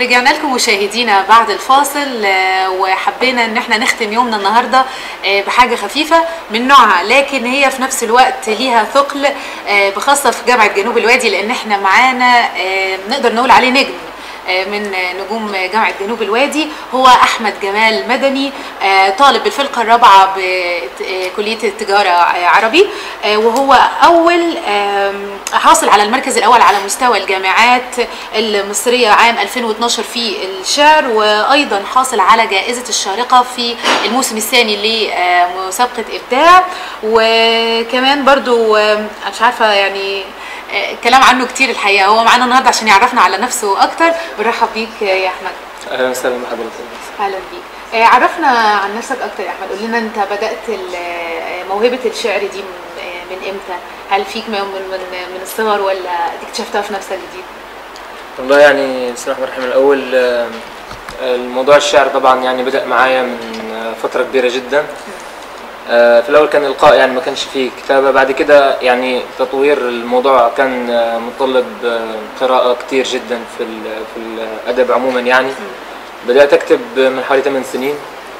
رجعنا لكم مشاهدينا بعد الفاصل آه، وحبينا ان احنا نختم يومنا النهارده آه، بحاجه خفيفه من نوعها لكن هي في نفس الوقت ليها ثقل آه، بخاصه في جامعه جنوب الوادي لان احنا معانا آه، نقدر نقول عليه نجم آه، من نجوم جامعة جنوب الوادي هو أحمد جمال مدني آه، طالب بالفرقة الرابعة بكلية التجارة آه، عربي آه، وهو أول آم، حاصل على المركز الأول على مستوى الجامعات المصرية عام 2012 في الشعر وأيضا حاصل على جائزة الشارقة في الموسم الثاني لمسابقة إبداع وكمان برضو آم، مش عارفة يعني آه، الكلام عنه كتير الحقيقه هو معانا النهارده عشان يعرفنا على نفسه اكتر بنرحب بيك يا احمد اهلا وسهلا بحضرتك اهلا بيك آه، عرفنا عن نفسك اكتر يا احمد قول لنا انت بدات ال- آه، موهبه الشعر دي من آه، من امتى هل فيك من من من الصغر ولا دي اكتشفتها في نفسك جديد والله يعني بسم الله الرحمن الرحيم الاول آه، الموضوع الشعر طبعا يعني بدا معايا من آه، فتره كبيره جدا آه، في الاول كان القاء يعني ما كانش فيه كتابه بعد كده يعني تطوير الموضوع كان آه، متطلب آه، قراءه كتير جدا في ال- في الادب عموما يعني بدات اكتب من حوالي 8 سنين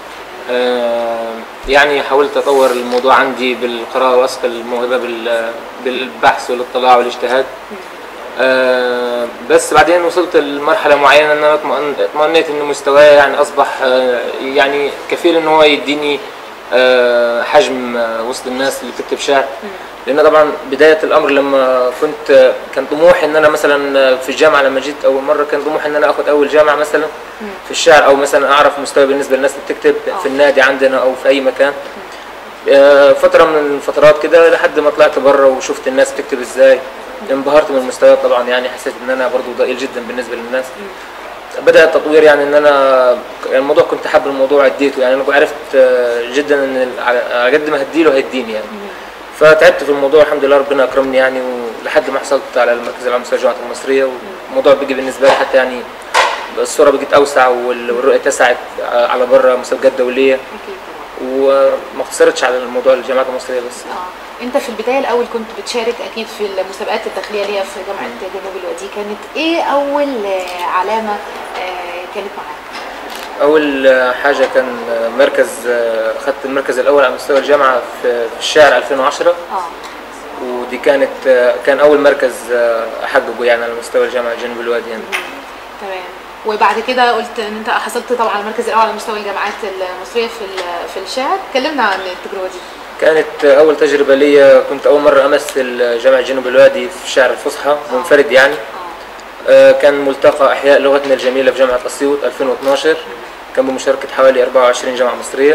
آه، يعني حاولت اطور الموضوع عندي بالقراءه واثقل الموهبه بال- بالبحث والاطلاع والاجتهاد آه، بس بعدين وصلت لمرحله معينه ان انا اطمئن- اطمئنيت ان مستواي يعني اصبح آه، يعني كفيل ان هو يديني آه، حجم آه، وسط الناس اللي بتكتب شعر لان طبعا بدايه الامر لما كنت كان طموحي ان انا مثلا في الجامعه لما جيت اول مره كان طموحي ان انا اخد اول جامعه مثلا في الشعر او مثلا اعرف مستوى بالنسبه للناس اللي بتكتب في النادي عندنا او في اي مكان آه، فتره من الفترات كده لحد ما طلعت بره وشفت الناس بتكتب ازاي انبهرت من المستويات طبعا يعني حسيت ان انا برضو ضئيل جدا بالنسبه للناس بدا التطوير يعني ان انا الموضوع كنت حابب الموضوع اديته يعني انا عرفت آه، جدا ان على- على قد ما هديله هيديني يعني فتعبت في الموضوع الحمد لله ربنا اكرمني يعني ولحد ما حصلت على المركز العام لمستوى الجامعات المصريه والموضوع بقي بالنسبه لي حتى يعني الصوره بقت اوسع وال- والرؤيه اتسعت على بره مسابقات دوليه اكيد وما اقتصرتش على الموضوع الجامعات المصريه بس اه انت في البدايه الاول كنت بتشارك اكيد في المسابقات الداخليه اللي هي في جامعه جنوب الوادي كانت ايه اول آه، علامه آه، كانت معاك اول حاجه كان مركز خدت المركز الاول على مستوى الجامعه في في الشعر 2010 اه ودي كانت كان اول مركز احققه يعني على مستوى الجامعه جنوب الوادي يعني تمام وبعد كده قلت ان انت حصلت طبعا على المركز الاول على مستوى الجامعات المصريه في ال- في الشعر اتكلمنا عن التجربه دي كانت اول تجربه ليا كنت اول مره امثل جامعه جنوب الوادي في الشعر الفصحى منفرد يعني اه آه، كان ملتقى احياء لغتنا الجميله في جامعه اسيوط 2012 كان بمشاركه حوالي 24 جامعه مصريه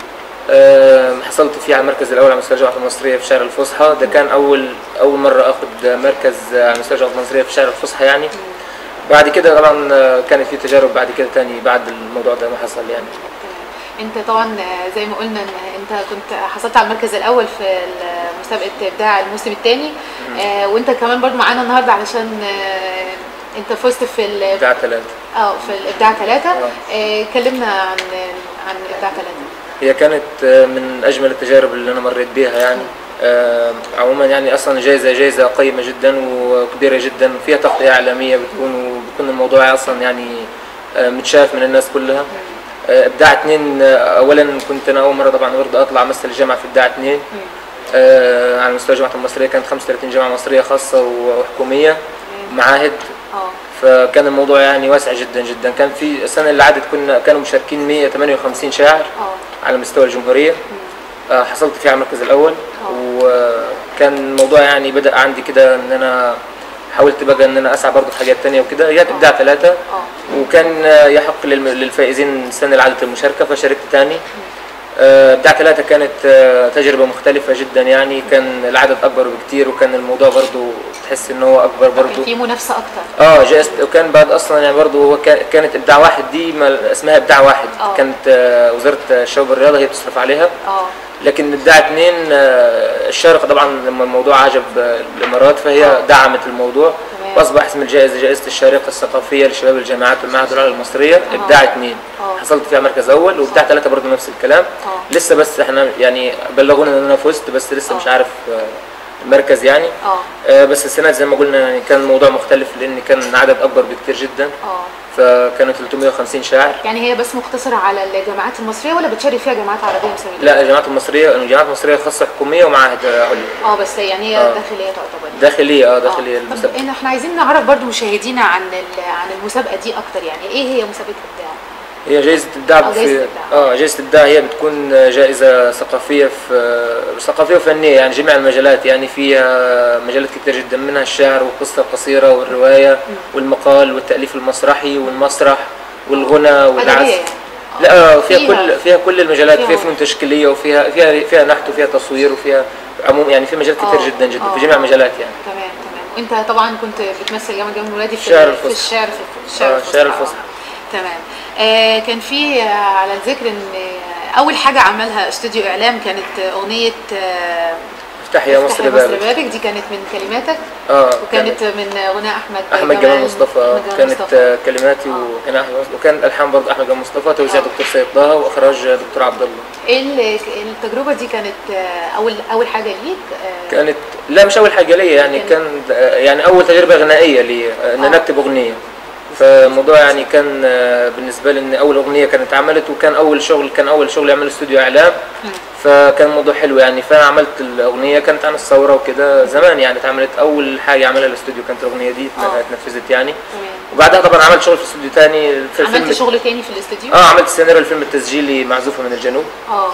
آه، حصلت فيه على المركز الاول على مستوى الجامعه المصريه في الشعر الفصحى ده كان اول اول مره اخد مركز على مستوى الجامعه المصريه في الشعر الفصحى يعني بعد كده طبعا آه، كانت في تجارب بعد كده تاني بعد الموضوع ده ما حصل يعني انت طبعا آه، زي ما قلنا ان انت كنت حصلت على المركز الاول في مسابقه ابداع الموسم الثاني آه وانت كمان برضو معانا النهارده علشان آه انت فزت في ال- بتاع ثلاثه اه في الابداع ثلاثه آه. آه كلمنا عن عن الابداع ثلاثه هي كانت آه، من اجمل التجارب اللي انا مريت بيها يعني آه، عموما يعني اصلا جائزه جائزه قيمه جدا وكبيره جدا فيها تغطيه اعلاميه بتكون وبيكون الموضوع اصلا يعني آه، متشاف من الناس كلها آه، ابداع اثنين آه، اولا كنت انا اول مره طبعا برضه اطلع امثل الجامعه في ابداع اثنين آه، على مستوى الجامعه المصريه كانت 35 جامعه مصريه خاصه وحكوميه معاهد اه فكان الموضوع يعني واسع جدا جدا كان في السنه اللي عدت كنا كانوا مشاركين 158 شاعر اه على مستوى الجمهورية آه، حصلت فيه على المركز الأول وكان الموضوع يعني بدأ عندي كده إن أنا حاولت بقى إن أنا أسعى برضه في حاجات تانية وكده هي إبداع ثلاثة اه وكان آه، يحق للم- للفائزين السنة اللي عادت المشاركة فشاركت تاني آه، إبداع ثلاثة كانت آه، تجربة مختلفة جدا يعني كان العدد أكبر بكتير وكان الموضوع برضه تحس إن هو أكبر كان برضه في منافسه اكتر اه جائزة وكان بعد اصلا يعني برضه هو كان- كانت ابداع واحد دي ما اسمها ابداع واحد آه. كانت آه، وزاره الشباب والرياضه هي بتصرف عليها اه لكن ابداع اثنين آه، الشارقه طبعا لما الموضوع عجب آه، الامارات فهي آه. دعمت الموضوع تمام. واصبح اسم الجائزه جائزه الشارقه الثقافيه لشباب الجامعات والمعاهد العليا المصريه ابداع اثنين آه. حصلت فيها مركز اول وابداع ثلاثه برضه نفس الكلام آه. لسه بس احنا يعني بلغونا ان انا فزت بس لسه آه. مش عارف آه، مركز يعني اه آه، بس السنه دي زي ما قلنا يعني كان الموضوع مختلف لان كان عدد اكبر بكتير جدا اه فكانوا 350 شاعر يعني هي بس مقتصره على الجامعات المصريه ولا بتشارك فيها جامعات عربيه مساويه؟ لا الجامعات المصريه الجامعات المصريه خاصه حكوميه ومعاهد عليا اه بس يعني هي آه. داخليه تعتبر داخليه اه آه. داخليه طب المسابقه إن احنا عايزين نعرف برضو مشاهدينا عن ال- عن المسابقه دي اكتر يعني ايه هي مسابقه الابداع؟ هي جائزة إبداع أو جايزة في إبداع. اه جائزة إبداع هي بتكون جائزة ثقافية في ثقافية وفنية يعني جميع المجالات يعني فيها مجالات كتير جدا منها الشعر والقصة القصيرة والرواية والمقال والتأليف المسرحي والمسرح والغنى أدبية والعزف يعني. لا آه، فيها, فيها- كل فيها كل المجالات فيها فيها فنون تشكيلية وفيها فيها فيها نحت وفيها تصوير وفيها عموم يعني في مجالات كتير آه، جدا جدا آه. في جميع المجالات يعني تمام تمام وانت طبعا كنت بتمثل جامعه جامعه ولادي في الشعر ال- في الفصحى. الشعر في الشعر آه، الشعر الفصحى. الفصحى. تمام آه كان في آه على الذكر ان آه، اول حاجه عملها استوديو اعلام كانت اغنيه آه افتح يا مصر افتح مصر بابك بابك دي كانت من كلماتك اه وكانت من غناء احمد احمد جمال مصطفى أحمد جمال كانت مصطفى. آه، كلماتي وكان احمد وكان الحان برضه احمد جمال مصطفى توزيع آه. دكتور سيد طه واخراج دكتور عبد الله ايه ال- التجربه دي كانت آه، اول اول حاجه ليك آه، كانت لا مش اول حاجه ليا يعني كان- كان آه، يعني اول تجربه غنائيه لي آه، ان انا آه. اكتب اغنيه فالموضوع يعني كان آه، بالنسبه لي ان اول اغنيه كانت اتعملت وكان اول شغل كان اول شغل يعمل استوديو اعلام مم. فكان الموضوع حلو يعني فانا عملت الاغنيه كانت عن الثوره وكده زمان يعني اتعملت اول حاجه عملها الاستوديو كانت الاغنيه دي آه. اتنفذت يعني تمام وبعدها طبعا عملت شغل في استوديو تاني في عملت الفيلم شغل تاني في الاستوديو اه عملت سيناريو الفيلم التسجيلي معزوفه من الجنوب اه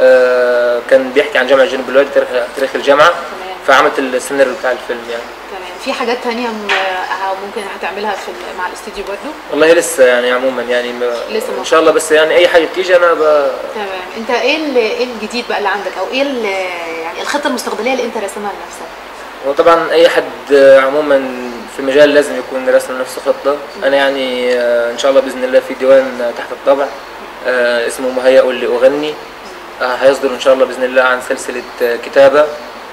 آه كان بيحكي عن جامعه جنوب الوادي تاريخ تاريخ الجامعه تمام فعملت السيناريو بتاع الفيلم يعني تمام في حاجات تانية م- آه، ممكن هتعملها في ال- مع الاستوديو برضو والله لسه يعني عموما يعني ما لسه ما- ان شاء الله بس يعني اي حاجه بتيجي انا ب... تمام انت ايه ال- ايه الجديد بقى اللي عندك او ايه ال- يعني الخطه المستقبليه اللي انت راسمها لنفسك وطبعا اي حد آه، عموما في مجال لازم يكون راسم نفسه خطه انا يعني آه، ان شاء الله باذن الله في ديوان آه، تحت الطبع آه، اسمه مهيأ لاغني آه، هيصدر ان شاء الله باذن الله عن سلسله آه، كتابه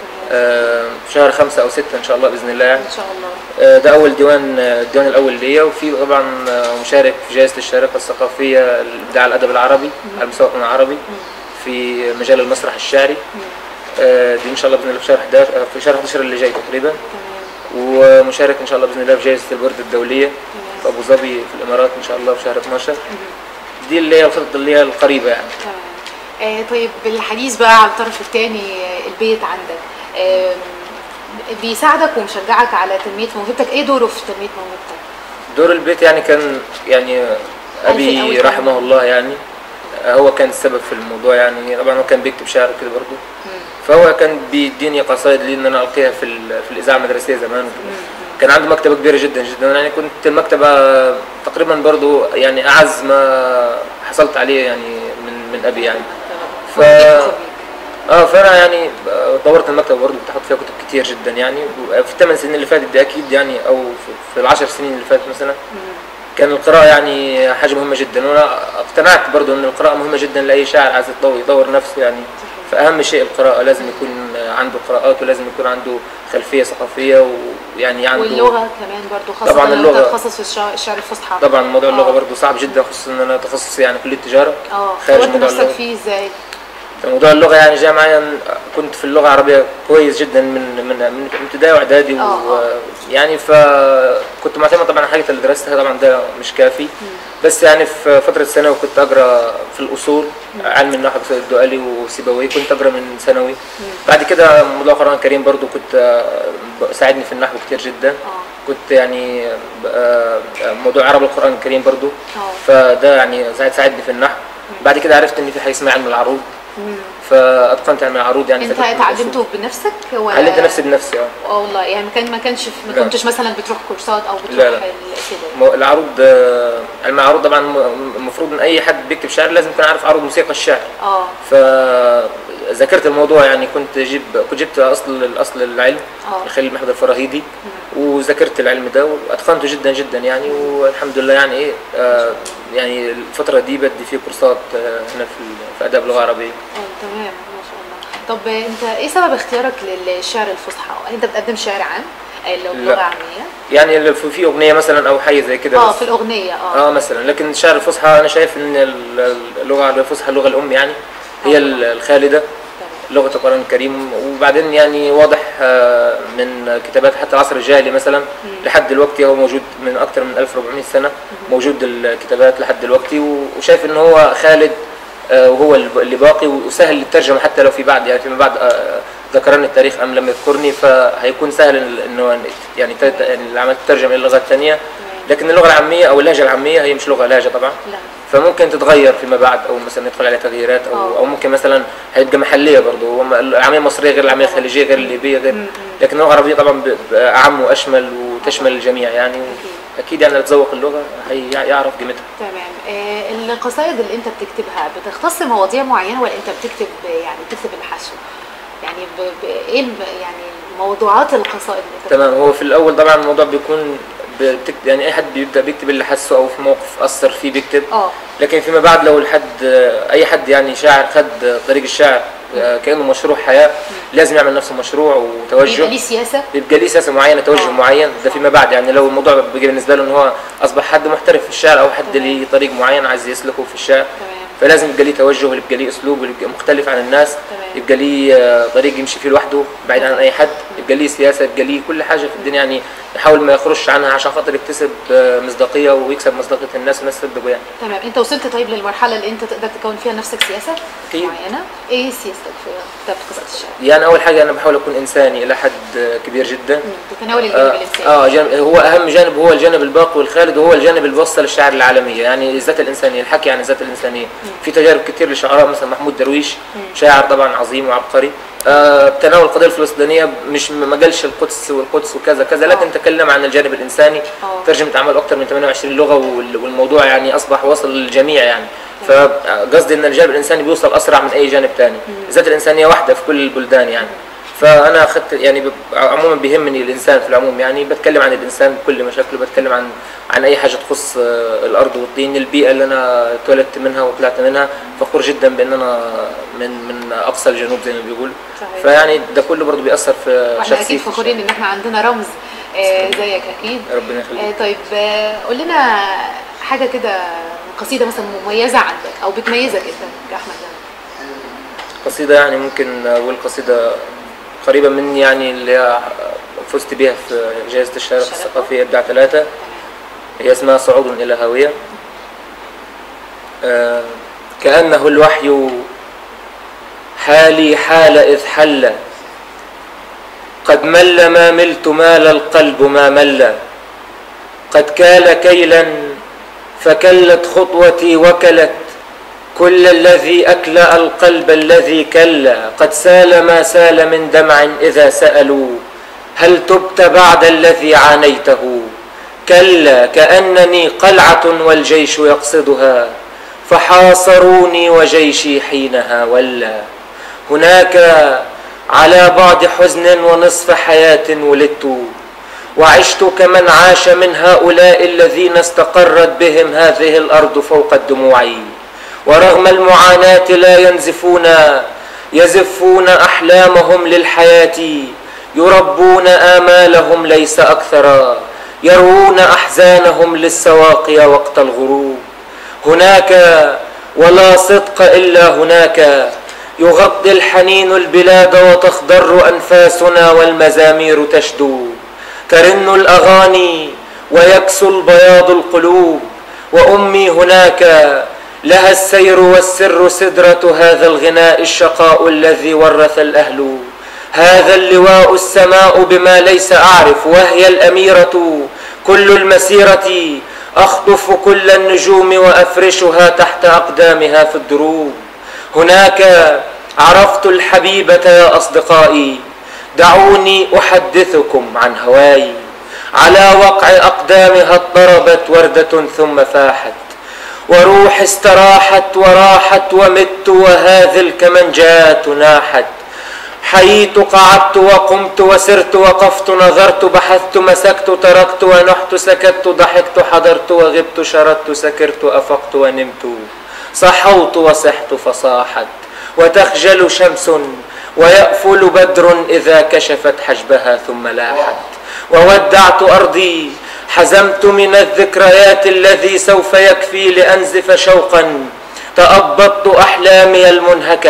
آه، في شهر خمسة أو ستة إن شاء الله بإذن الله يعني ان شاء الله آه، ده أول ديوان آه، الديوان الأول ليا وفي طبعا آه، مشارك في جائزة الشارقة الثقافية الإبداع الأدب العربي على المستوى الوطني العربي في مجال المسرح الشعري آه، دي إن شاء الله بإذن الله في شهر 11 آه، في شهر 11 اللي جاي تقريبا تمام ومشارك إن شاء الله بإذن الله في جائزة البورد الدولية في أبو ظبي في الإمارات إن شاء الله في شهر 12 دي اللي هي الخطط اللي هي القريبة يعني تمام آه طيب بالحديث بقى على الطرف الثاني البيت عندك آم، بيساعدك ومشجعك على تنميه موهبتك ايه دوره في تنميه موهبتك دور البيت يعني كان يعني في ابي الأول رحمه الله يعني هو كان السبب في الموضوع يعني طبعا هو كان بيكتب شعر وكده برضه فهو كان بيديني قصائد لي ان انا القيها في ال- في الاذاعه المدرسيه زمان وكده كان عنده مكتبه كبيره جدا جدا يعني كنت المكتبه تقريبا برضه يعني اعز ما حصلت عليه يعني من من ابي يعني ف اه فانا يعني طورت المكتبه برضه كنت حاطط فيها كتب كتير جدا يعني في الثمان سنين اللي فاتت دي اكيد يعني او في- في العشر سنين اللي فاتت مثلا كان القراءة يعني حاجة مهمة جدا وأنا اقتنعت برضو أن القراءة مهمة جدا لأي شاعر عايز يطور, يطور نفسه يعني فأهم شيء القراءة لازم يكون عنده قراءات ولازم يكون عنده خلفية ثقافية ويعني عنده واللغه كمان برضو خاصه طبعاً لو انت اللغة. تخصص في الشعر, الشعر الفصحى طبعا موضوع اللغة آه. برضو صعب جدا خصوصا أن أنا تخصصي يعني كلية تجارة اه خارج طورت موضوع نفسك اللغة. فيه ازاي؟ موضوع اللغة يعني جاء معايا إن- كنت في اللغة العربية كويس جدا من من من ابتدائي وإعدادي آه، ويعني فكنت معتمد طبعا على الحاجة اللي درستها طبعا ده مش كافي بس يعني في فترة ثانوي كنت أقرأ في الأصول علم النحو بسيد الدؤلي وسيبويه كنت أقرأ من ثانوي بعد كده موضوع القرآن الكريم برضو كنت آه، ساعدني في النحو كتير جدا اه كنت يعني آه، موضوع عرب القرآن الكريم برضو اه فده يعني ساعد ساعدني في النحو بعد كده عرفت ان في حاجه اسمها علم العروض مم. فاتقنت علم العروض يعني انت فكرة اتعلمته بنفسك ولا علمت نفسي بنفسي اه اه والله يعني كان ما كانش في- ما لا. كنتش مثلا بتروح كورسات او بتروح لا، لا. ال- كده مو- العروض آه، علم العروض طبعا م- المفروض ان اي حد بيكتب شعر لازم يكون عارف عروض موسيقى الشعر اه فذاكرت الموضوع يعني كنت جيب كنت جبت اصل الاصل العلم اه لخليل محمد الفراهيدي وذاكرت العلم ده واتقنته جدا جدا يعني والحمد لله يعني ايه آه، يعني الفتره دي بدي فيه كورسات آه، هنا في في اداب لغه عربيه اه تمام ما شاء الله طب انت ايه سبب اختيارك للشعر الفصحى؟ هل انت بتقدم شعر عام اللي هو لا. لغه عاميه؟ يعني اللي في في اغنيه مثلا او حاجه زي كده اه بس. في الاغنيه اه اه مثلا لكن الشعر الفصحى انا شايف ان ال- اللغه العربيه الفصحى اللغه الام يعني هي ال- الخالده لغه القران الكريم وبعدين يعني واضح آه، من كتابات حتى العصر الجاهلي مثلا لحد دلوقتي هو موجود من اكثر من 1400 سنه موجود الكتابات لحد دلوقتي و- وشايف ان هو خالد آه، وهو الب- اللي باقي وسهل الترجمه حتى لو في بعد يعني فيما بعد آه، ذكرني التاريخ ام لم يذكرني فهيكون سهل إن- انه يعني تت- يعني عملت ترجمه الى اللغه الثانيه لكن اللغه العاميه او اللهجه العاميه هي مش لغه لهجه طبعا لا فممكن تتغير فيما بعد او مثلا يدخل عليها تغييرات او آه. او ممكن مثلا هيبقى محليه برضه هو م- العاميه المصريه غير العاميه الخليجيه غير الليبيه غير لكن اللغه العربيه طبعا ب- ب- اعم واشمل وتشمل الجميع يعني اكيد يعني اللي تذوق اللغه هيعرف قيمتها تمام آه القصائد اللي انت بتكتبها بتختص مواضيع معينه ولا انت بتكتب يعني بتكتب الحشو يعني ب... ب... ايه الم... يعني موضوعات القصائد اللي انت تمام هو في الاول طبعا الموضوع بيكون بتكتب يعني اي حد بيبدا بيكتب اللي حسه او في موقف اثر فيه بيكتب اه لكن فيما بعد لو الحد اي حد يعني شاعر خد طريق الشعر كانه مشروع حياه لازم يعمل نفسه مشروع وتوجه بيبقى ليه سياسه بيبقى ليه سياسه معينه توجه آه. معين ده فيما بعد يعني لو الموضوع بقى بالنسبه له ان هو اصبح حد محترف في الشعر او حد تمام. ليه طريق معين عايز يسلكه في الشعر تمام فلازم يبقى ليه توجه ويبقى ليه اسلوب ويبقى مختلف عن الناس تمام. يبقى ليه آه، طريق يمشي فيه لوحده بعيد عن اي حد يبقى ليه سياسه يبقى ليه كل حاجه في الدنيا يعني يحاول ما يخرجش عنها عشان خاطر يكتسب آه، مصداقيه ويكسب مصداقيه الناس والناس تصدقه يعني تمام انت وصلت طيب للمرحله اللي انت تقدر تكون فيها نفسك سياسه أكيد. معينه ايه سياستك في كتابه قصائد الشعر يعني اول حاجه انا بحاول اكون انساني الى حد آه، كبير جدا مم. تتناول الجانب آه, الانساني اه جانب هو اهم جانب هو الجانب الباقي والخالد وهو الجانب اللي بيوصل الشعر العالميه يعني الذات الانسانيه الحكي عن الذات الانسانيه في تجارب كتير لشعراء مثلا محمود درويش شاعر طبعا عظيم وعبقري آه تناول القضيه الفلسطينيه مش ما قالش القدس والقدس وكذا كذا لكن آه. تكلم عن الجانب الانساني آه. ترجمه اعمال اكثر من 28 لغه وال- والموضوع يعني اصبح وصل للجميع يعني فقصدي ان الجانب الانساني بيوصل اسرع من اي جانب ثاني الذات الانسانيه واحده في كل البلدان يعني فانا اخذت يعني ب- عموما بيهمني الانسان في العموم يعني بتكلم عن الانسان بكل مشاكله بتكلم عن عن اي حاجه تخص آه، الارض والطين البيئه اللي انا اتولدت منها وطلعت منها فخور جدا بان انا من من اقصى الجنوب زي ما بيقولوا صحيح. فيعني ده كله برضه بياثر في واحنا اكيد شخصيتي فخورين ان احنا عندنا رمز آه زيك اكيد ربنا يخليك آه طيب آه قول لنا حاجه كده قصيده مثلا مميزه عندك او بتميزك انت كاحمد جلال قصيدة يعني ممكن أقول قصيدة قريبة مني يعني اللي هي فزت بها في جائزة الشارقة الشارقة. الثقافية إبداع ثلاثة هي اسمها صعود إلى هاوية آه، كأنه الوحي حالي حال إذ حل قد مل ما ملت مال القلب ما مل قد كال كيلا فكلت خطوتي وكلت كل الذي أكلأ القلب الذي كلا قد سال ما سال من دمع إذا سألوا هل تبت بعد الذي عانيته كلا كأنني قلعة والجيش يقصدها فحاصروني وجيشي حينها ولا هناك على بعد حزن ونصف حياة ولدت وعشت كمن عاش من هؤلاء الذين استقرت بهم هذه الأرض فوق الدموع ورغم المعاناة لا ينزفون يزفون أحلامهم للحياة يربون آمالهم ليس أكثر يروون أحزانهم للسواقي وقت الغروب هناك ولا صدق إلا هناك يغطي الحنين البلاد وتخضر أنفاسنا والمزامير تشدو ترن الأغاني ويكسو البياض القلوب وأمي هناك لها السير والسر سدرة هذا الغناء الشقاء الذي ورث الأهل هذا اللواء السماء بما ليس أعرف وهي الأميرة كل المسيرة أخطف كل النجوم وأفرشها تحت أقدامها في الدروب هناك عرفت الحبيبة يا أصدقائي دعوني أحدثكم عن هواي على وقع أقدامها اضطربت وردة ثم فاحت وروح استراحت وراحت ومت وهذه الكمنجات ناحت حييت قعدت وقمت وسرت وقفت نظرت بحثت مسكت تركت ونحت سكت ضحكت حضرت وغبت شردت سكرت أفقت ونمت صحوت وصحت فصاحت وتخجل شمس ويأفل بدر إذا كشفت حجبها ثم لاحت وودعت أرضي حزمت من الذكريات الذي سوف يكفي لأنزف شوقا تأبطت أحلامي المنهكة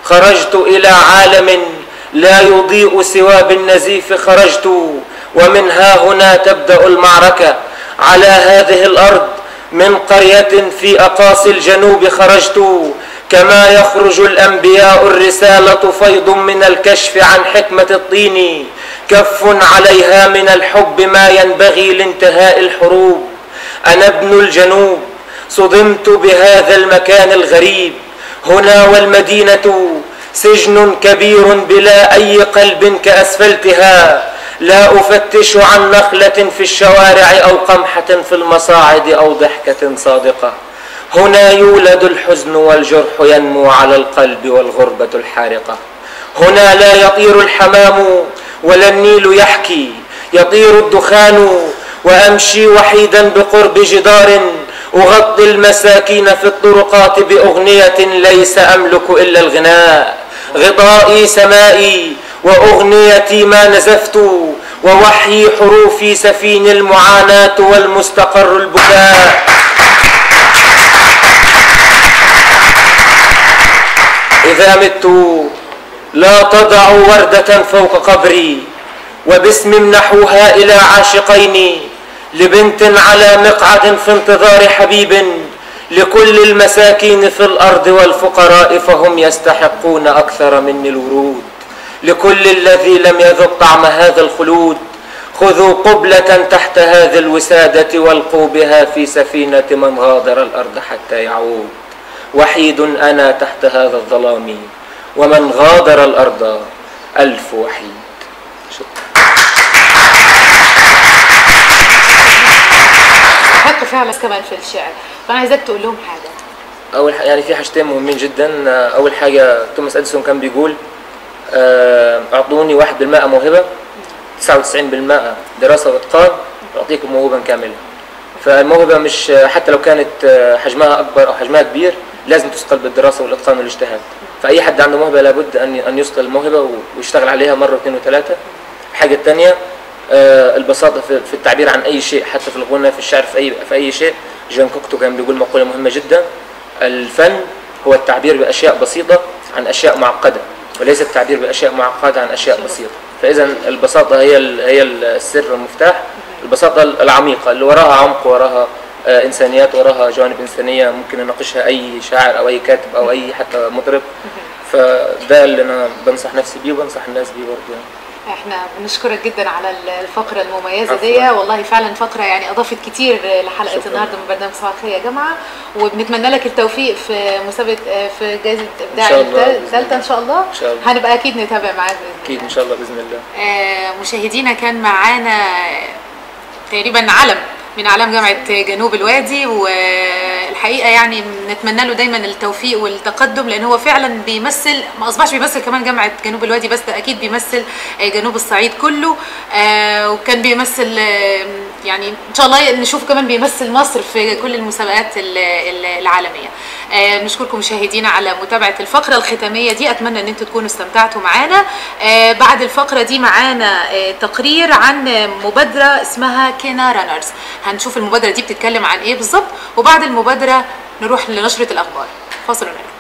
خرجت إلى عالم لا يضيء سوى بالنزيف خرجت ومن ها هنا تبدأ المعركة على هذه الأرض من قرية في أقاصي الجنوب خرجت كما يخرج الأنبياء الرسالة فيض من الكشف عن حكمة الطين كف عليها من الحب ما ينبغي لانتهاء الحروب أنا ابن الجنوب صدمت بهذا المكان الغريب هنا والمدينة سجن كبير بلا أي قلب كأسفلتها لا أفتش عن نخلة في الشوارع أو قمحة في المصاعد أو ضحكة صادقة هنا يولد الحزن والجرح ينمو على القلب والغربة الحارقة هنا لا يطير الحمام ولا النيل يحكي يطير الدخان وأمشي وحيدا بقرب جدار أغطي المساكين في الطرقات بأغنية ليس أملك إلا الغناء غطائي سمائي وأغنيتي ما نزفت ووحي حروفي سفين المعاناة والمستقر البكاء إذا مت لا تضع وردة فوق قبري وباسم امنحوها إلى عاشقين لبنت على مقعد في انتظار حبيب لكل المساكين في الأرض والفقراء فهم يستحقون أكثر مني الورود لكل الذي لم يذق طعم هذا الخلود خذوا قبلة تحت هذه الوسادة والقوا بها في سفينة من غادر الأرض حتى يعود وحيد أنا تحت هذا الظلام ومن غادر الأرض ألف وحيد شكرا حق فعلا كمان في الشعر فانا عايزاك تقول لهم حاجه اول حاجة يعني في حاجتين مهمين جدا اول حاجه توماس اديسون كان بيقول آه، اعطوني 1% موهبه 99% دراسه واتقان اعطيكم موهبه كامله فالموهبه مش حتى لو كانت آه، حجمها اكبر او حجمها كبير لازم تثقل بالدراسه والاتقان والاجتهاد فاي حد عنده موهبه لابد ان ان يثقل الموهبه ويشتغل عليها مره واثنين وثلاثه الحاجه الثانيه آه، البساطه في في التعبير عن اي شيء حتى في الغنى في الشعر في اي في اي شيء جان كوكتو كان بيقول مقوله مهمه جدا الفن هو التعبير باشياء بسيطه عن اشياء معقده وليس التعبير باشياء معقده عن اشياء بسيطه فاذا البساطه هي ال- هي السر والمفتاح البساطه العميقه اللي وراها عمق وراها آه، انسانيات وراها جوانب انسانيه ممكن يناقشها اي شاعر او اي كاتب او اي حتى مطرب فده اللي انا بنصح نفسي بيه وبنصح الناس بيه برضه يعني. احنا بنشكرك جدا على الفقره المميزه عفواً. دي والله فعلا فقره يعني اضافت كتير لحلقه شكراً. النهارده من برنامج صباح الخير يا جماعه وبنتمنى لك التوفيق في مسابقه في جائزه ابداع إن شاء الله، بإذن الثالثه ان شاء الله إن شاء الله. هنبقى اكيد نتابع معاك بإذن اكيد ان شاء الله باذن الله آه، مشاهدينا كان معانا تقريبا علم من اعلام جامعه جنوب الوادي والحقيقه يعني نتمنى له دايما التوفيق والتقدم لان هو فعلا بيمثل ما اصبحش بيمثل كمان جامعه جنوب الوادي بس ده اكيد بيمثل آه، جنوب الصعيد كله آه، وكان بيمثل آه، يعني ان شاء الله نشوف كمان بيمثل مصر في كل المسابقات ال- ال- العالميه آه، بنشكركم مشاهدينا على متابعه الفقره الختاميه دي اتمنى ان انتم تكونوا استمتعتوا معانا آه، بعد الفقره دي معانا آه، تقرير عن مبادره اسمها كينا رانرز هنشوف المبادره دي بتتكلم عن ايه بالظبط وبعد المبادره نروح لنشره الاخبار فاصل ونرجع